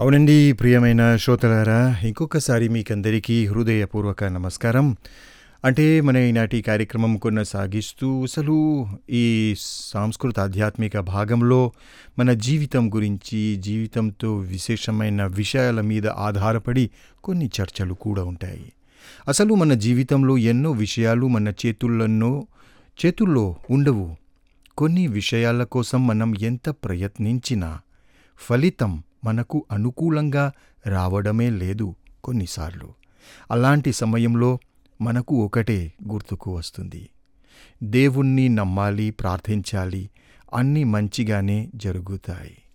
అవునండి ప్రియమైన శ్రోతలారా ఇంకొకసారి మీకందరికీ హృదయపూర్వక నమస్కారం అంటే మన ఈనాటి కార్యక్రమం కొనసాగిస్తూ అసలు ఈ సాంస్కృత ఆధ్యాత్మిక భాగంలో మన జీవితం గురించి జీవితంతో విశేషమైన విషయాల మీద ఆధారపడి కొన్ని చర్చలు కూడా ఉంటాయి అసలు మన జీవితంలో ఎన్నో విషయాలు మన చేతుల్లోనో చేతుల్లో ఉండవు కొన్ని విషయాల కోసం మనం ఎంత ప్రయత్నించినా ఫలితం మనకు అనుకూలంగా రావడమే లేదు కొన్నిసార్లు అలాంటి సమయంలో మనకు ఒకటే గుర్తుకు వస్తుంది దేవుణ్ణి నమ్మాలి ప్రార్థించాలి అన్నీ మంచిగానే జరుగుతాయి